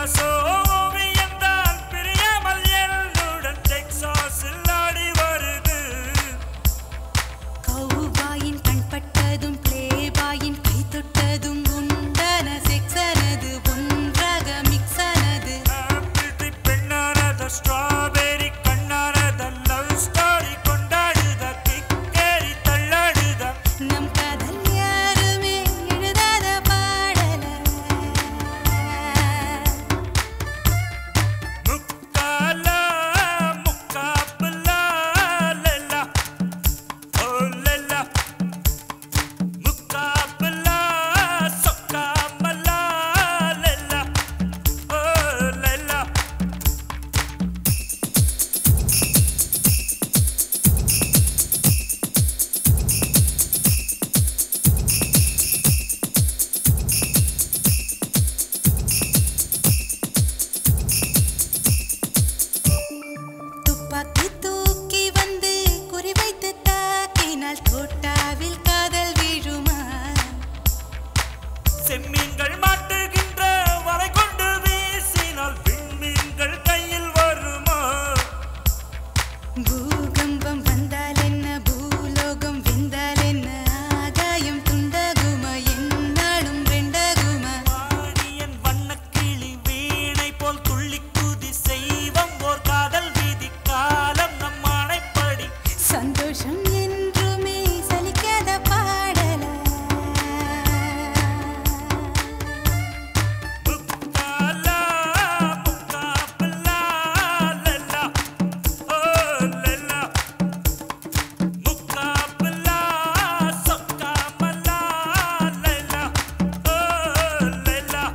Picasso ஓவியம்தான் பிரியாமல் என்னுடன் டெக்சாஸில் ஆடி வருது கௌபாயின் கண்பட்டதும் பிளேபாயின் கை தொட்டதும் உண்டான செக்ஸனது ஒன்றாக மிக்ஸானது ஆப்பிள் பெண்ணானத ஸ்ட்ராபெரி கண்ணானத லவ் ஸ்டோரி கொண்டாடுத கிக்கேரி தள்ளாடுத நம் காதல் யாருமே எழுதாத பாடல முக்காலா முக்காபுலா லெல்லா ஓ லெல்லா முக்காபுலா சொக்காமலா லெல்லா ஓ லெல்லா துப்பாக்கி தூக்கி வந்து குறிவைத்து தாக்கினால் தோட்டாவில் காதல் வீழுமா செம்மீன்கள் மாட்டுகின்ற வலை கொண்டு வீசினால் விண்மீன்கள் கையில் வருமா பூகம்பம் வந்தால் என்ன பூலோகம் வெந்தால் என்ன ஆகாயம் துண்டகுமா என்னாலும் ரெண்டகுமா வாணியன் வண்ணக்கிளி வீணை போல் துள்ளி குதி செய்வம் ஓர் காதல் வீதி காலம் நம் ஆணைப்படி சந்தோஷம் என்றுமே சலிக்காத பாடல முக்காலா முக்காபுலா லெல்லா ஓ லெல்லா முக்காபுலா சொக்காமலா லெல்லா ஓ லெல்லா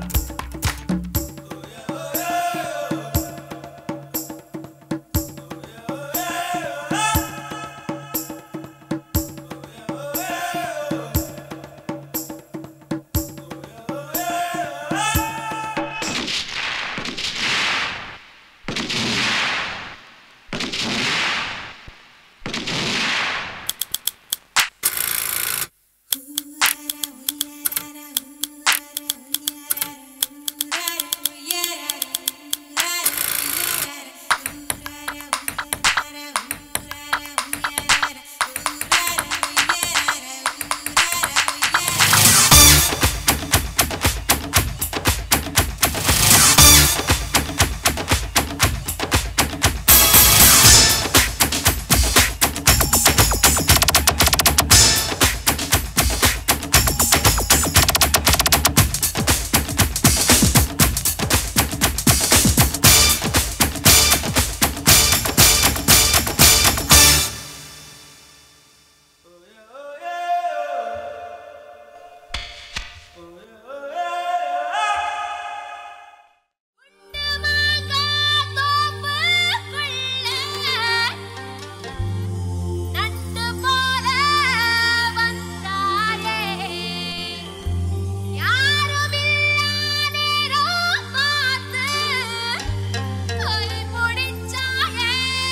நண்டு போல வந்தாயே யாருமில்லா நேரம் பார்த்து கை பிடிச்சாயே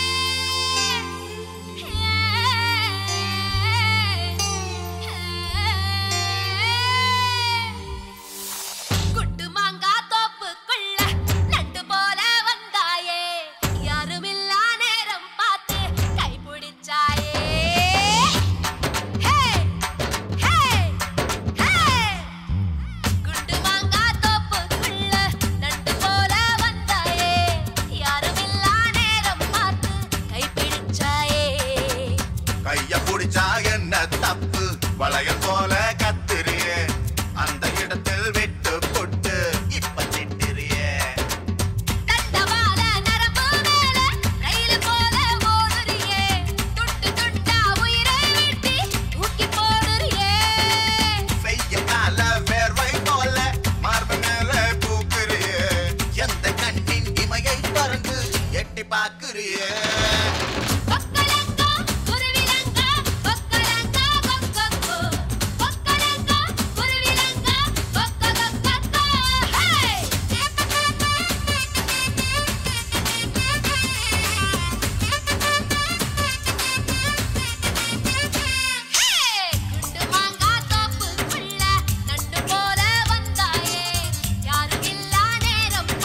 குட்டு மாங்கா தோப்புக்குள்ள நண்டு போல வந்தாயே யாருமில்லா நேரம் பார்த்து கை பிடிச்சாயே ஹே ஹே ஹே குண்டு மாங்கா தோப்புக்குள்ள நண்டு போல வந்தாயே யாருமில்லா நேரம் பார்த்து கை பிடிச்சாயே கைய புடிச்சா என்ன தப்பு வளையல் போல கத்திரியே அந்த இடத்தில் விட்டு போட்டு இப்ப திட்டிரியே தண்டவாள நரம்பு மேல ரயில் போல ஓடுறியே துண்டு துண்டா உயிரை வெட்டி தூக்கி போடுறியே வெய்ய கால வேர்வை போல மார்பு மேல பூக்குறியே எந்த கண்ணின் இமையை பறந்து எட்டி பாக்குறியே கொக்கலங்கா குருவிலங்கா கொக்கலங்கா கொக்கொக்கோ கொக்கலங்கா குருவிலங்கா கொக்கொக்கொக்கோ ஹே குண்டு மாங்கா தோப்புக்குள்ள நண்டு போல வந்தாயே யாரும் இல்லா நேரம்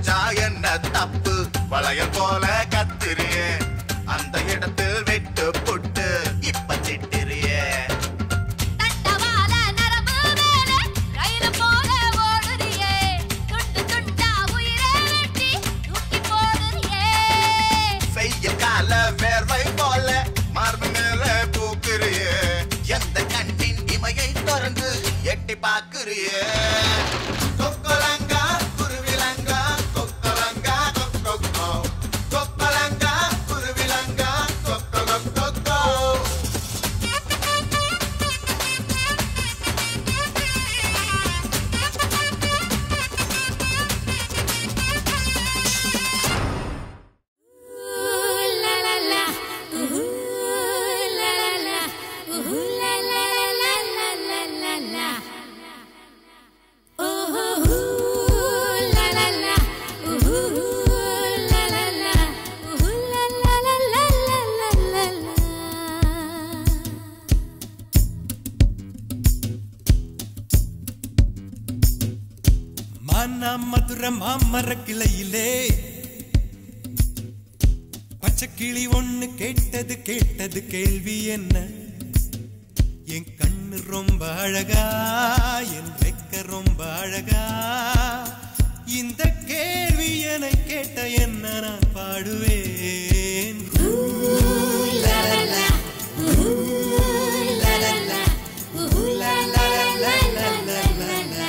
அடிச்சா என்ன தப்பு வளையல் போல கத்திரியே அந்த இடத்தில் விட்டு புட்டு இப்ப திட்டிரியே தட்டவால நரம்பு மேலே ரயில போல ஓடுறியே துண்டு துண்டா உயிரை வெட்டி தூக்கி போடுறியே வெயில் கால வேர்வை போல மார்பு மேல பூக்குறியே எந்த கண்ணின் இமையை திறந்து எட்டி பாக்குறியே கொக்கலங்கா குருவிலங்கா கொக்கலங்கா கொக்கொக்கோ கொக்கலங்கா குருவிலங்கா கொக்கொ kho kho la la la ooh la la la ooh la la la la la la la ooh la la la ooh la la la ooh la la la la la la la மானா மதுர மாமர கிளையிலே பச்சை கிளி ஒண்ணு கேட்டது கேட்டது கேள்வி என்ன என் கண்ணு ரொம்ப அழகா என் வெக்க ரொம்ப அழகா இந்த கேள்வி என கேட்ட என்ன நான் பாடுவேன் la la la ooh la la la ooh la la la la la la la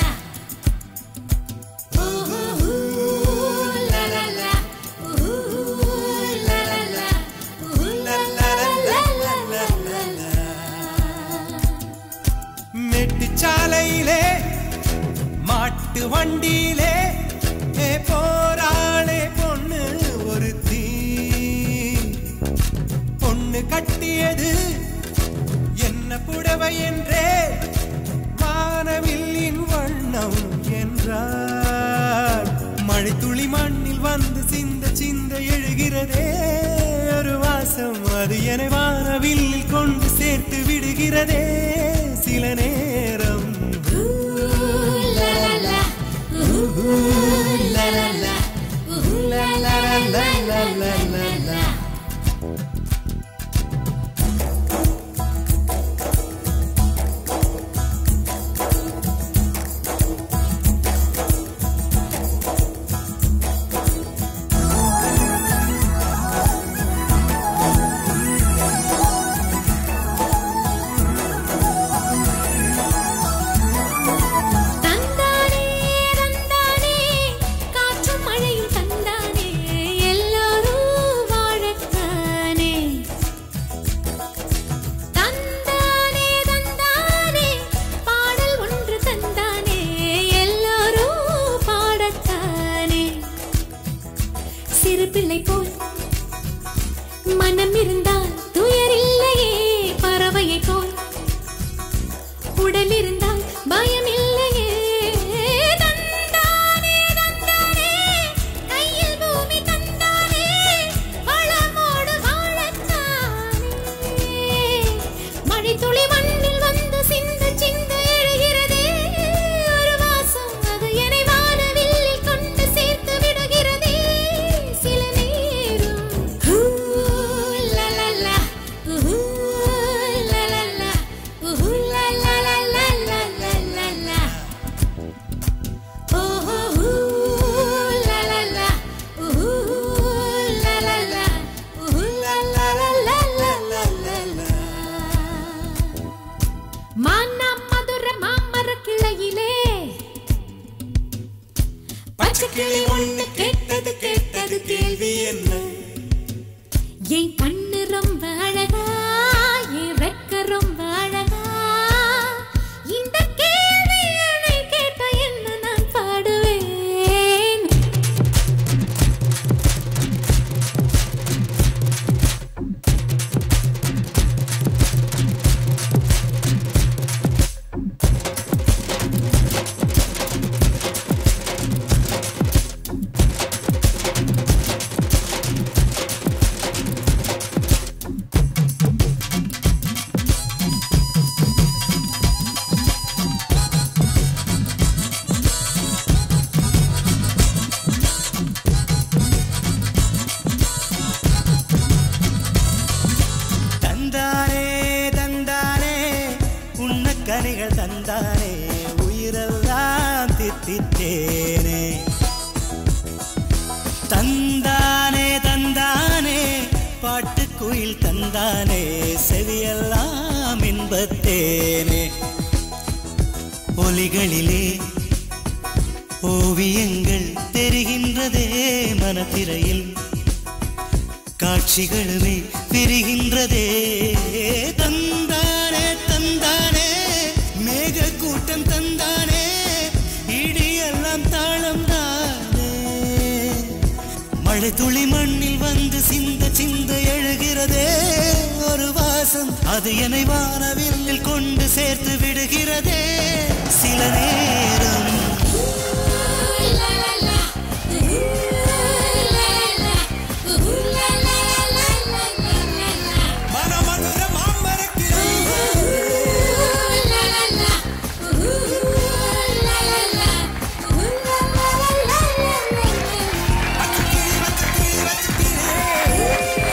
மெட்டுச்சாலையிலே மாட்டு வண்டியிலே ஏ போராளே பொண்ணு ஒரு தீ பொண்ணு கட்டியது என்ன புடவை என்றே வானவில்லின் வண்ணம் என்றார் மழை துளி மண்ணில் வந்து சிந்த சிந்த எழுகிறதே ஒரு வாசம் அது என வானவில்லில் கொண்டு சேர்த்து விடுகிறதே சில நேரம் la la la la la la la la la la la la la தந்தானே தந்தானே காற்றும் மழையும் தந்தானே எல்லாரும் வாழத்தானே தந்தானே தந்தானே பாடல் ஒன்று தந்தானே எல்லாரும் பாடத்தானே சிறு பிள்ளை போல் மனம் இருந்தால் துயரில்லையே பறவையை போல் உடல் இருந்தால் பயம் இல்லையே தந்தானே தந்தானே கையில் பூமி தந்தானே வளமோடு வாழத்தானே மழை துளி மண்ணில் வந்து சிந்த சிந்த எழுகிறதே ஒரு வாசம் அது என்னை வானவில்லில் கொண்டு சேர்த்து விடுகிறதே சில நேரம் ஹூ, லா, லா, லா, ஊஹூ, லா, லா, லா, ஊஹூ, லா, லா, லா, லா, லா, லா, லா, லா. ஓஹோ, ஊ, லா, லா, லா, ஊஹூ, லா, லா, லா, ஊஹூ, லா, லா, லா, லா, லா, லா, லா, லா. மானா மதுர மாமர கிளையிலே பச்சை கிளி ஒண்ணு கேட்டது கேட்டது கேள்வி என்ன என் கண்ணு ரொம்ப அழகா என் ரெக்க ரொம்ப அழகா இந்த கேள்வி என்னை கேட்ட என்ன நான் பாடுவேன் ஆ நாட்டித்தேனே தந்தானே தந்தானே பாட்டுக்குயில் தந்தானே செவியெல்லாம் இன்பத்தேனே ஒலிகளிலே ஓவியங்கள் தெரிகின்றதே மனத்திரையில் காட்சிகளுமே பிரிகின்றதே தந்தானே தந்தானே மேக கூட்டம் தந்தானே இடியெல்லாம் தாளம் தானே மழை துளி மண்ணில் வந்து சிந்த சிந்த எழுகிறதே ஒரு வாசம் அது என்னை வானவில்லில் கொண்டு சேர்த்து விடுகிறதே சில நேரம் மனமதுர மாமரக்கிளி வச்சுக்கிளி வச்சுக்கிளி வச்சுக்கிளி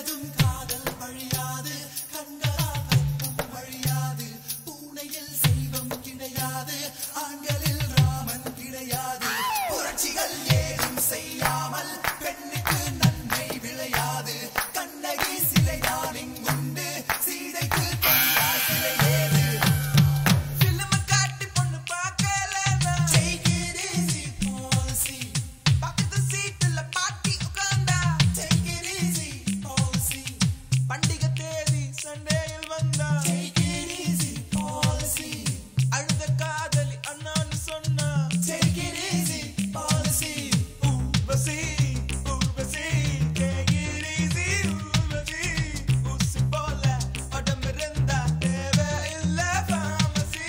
பண்டிகை தேதி சண்டேயில் வந்தா அழுத காதலி அண்ணான்னு சொன்னா Urvashi Urvashi take it easy, Urvashi ஊசி போல உடம்பு இருந்தா தேவையில்ல pharmacy.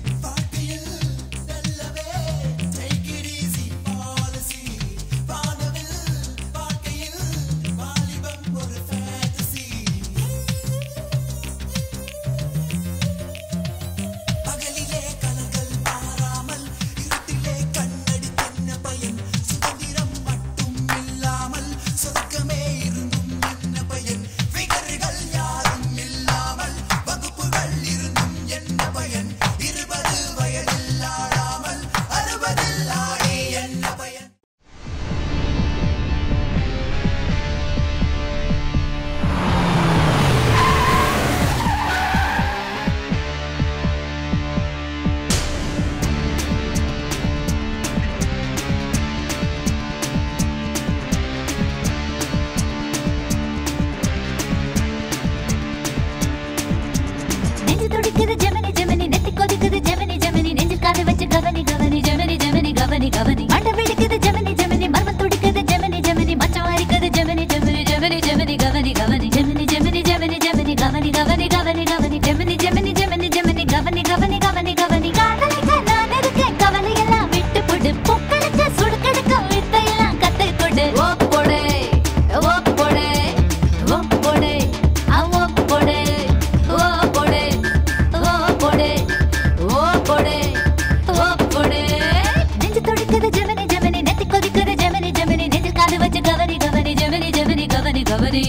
நெஞ்சு துடிக்குது ஜெமினி ஜெமினி நெத்தி கொதிக்குது ஜெமினி ஜெமினி நெஞ்சு காது வச்சு கவனி கவனி ஜெமினி ஜெமினி கவனி கவனி மண்டை வெடிக்குது ஜெமினி ஜெமினி மர்மம் துடிக்குது ஜெமினி ஜெமினி மச்சம் அரிக்குது ஜெமினி ஜெமினி ஜெமினி ஜெமினி கவனி கவனி ஜெமினி ஜெமினி ஜெமினி ஜெமினி கவனி கவனி கவனி கவனி ஜெமினி ஜெமினி ஜெமினி ஜெமினி கவனி கவனி கவனி கவனி காதலிக்க நான் இருக்கேன் கவலை எல்லாம் விட்டு போடு பொக்களுக்கு சுடுக்கடுக்க வித்தையெல்லாம் கத்தை கொடு ஓப்பு போடு ஓப்பு போடு ஓப்பு போடு ஆ ஓப்பு போடு ஓ போடு ஓ போடு ஓ போடு ஓ போடு நெஞ்சு துடிக்குது ஜெமினி ஜெமினி நெத்தி கொதிக்குது ஜெமினி ஜெமினி நெஞ்சு காது வச்சு கவனி கவனி ஜெமினி ஜெமினி கவனி கவனி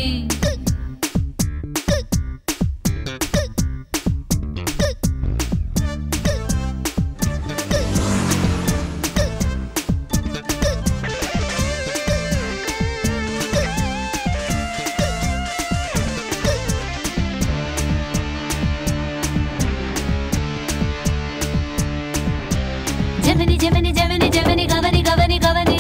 ஜெமினி ஜெமினி ஜெமினி ஜெமினி கவனி கவனி கவனி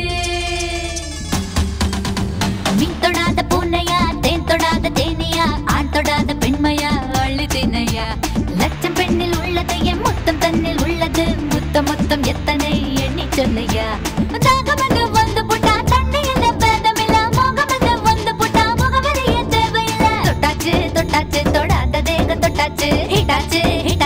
மீன் தொடாத பூனையா தேன் தொடாத தேனியா ஆண் தொடாத பெண்மையா அள்ளி தினையா லட்சம் பெண்ணில் உள்ளது என் முத்தம் தன்னில் உள்ளது முத்தம் முத்தம் எத்தனை எண்ணி சொல்லையா தாகமனு வந்து புட்டா தண்ணியில பேதமில்ல மோகமனு வந்து புட்டா முகவரிய தேவையில்ல தொட்டாச்சு தொட்டாச்சு தொடாத தேக தொட்டாச்சு ஹிட்டாச்சு ஹிட்